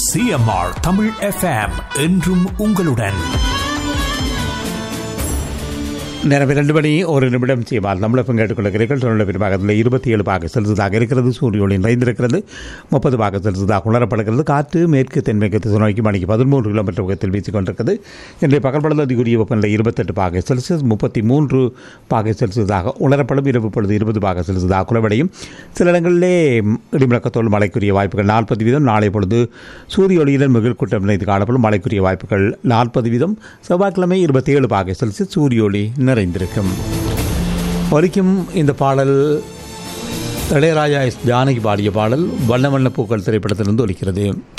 CMR Tamil FM என்றும் உங்களுடன் நேரம் இரண்டு மணி ஒரு நிமிடம் செய்வால் நம்மளும் கேட்டுக்கொள்கிறீர்கள் தொழில் பெரும்பாகத்தில் இருபத்தி ஏழு பாக செலுத்ததாக இருக்கிறது சூரிய ஒளி நிறைந்திருக்கிறது முப்பது பாக செலுத்ததாக உணரப்படுகிறது காற்று மேற்கு தென்மேற்கு திசை நோக்கி மணிக்கு பதிமூன்று கிலோமீட்டர் வேகத்தில் வீசிக் கொண்டிருக்கிறது இன்றைய பகல்படல அதிகூடிய வெப்பநிலை இருபத்தெட்டு பாக செல்சியஸ் முப்பத்தி மூன்று பாக செல்சியஸாக உணரப்படும் இரவு பொழுது இருபது பாக செல்சியஸாக குறைவடையும் சில இடங்களிலே இடிமுழக்கத்தோடு மழைக்குரிய வாய்ப்புகள் நாற்பது வீதம் நாளை பொழுது சூரிய ஒளியுடன் மிகுல் கூட்டம் இணைந்து காணப்படும் மழைக்குரிய வாய்ப்புகள் நாற்பது வீதம் செவ்வாய்க்கிழமை இருபத்தி ஏழு பாக செல்சியஸ் சூரிய ஒளி நிறைந்திருக்கும் வரைக்கும் இந்த பாடல் இளையராஜா எஸ் ஜானகி பாடிய பாடல் வண்ண வண்ண பூக்கள் திரைப்படத்திலிருந்து ஒலிக்கிறது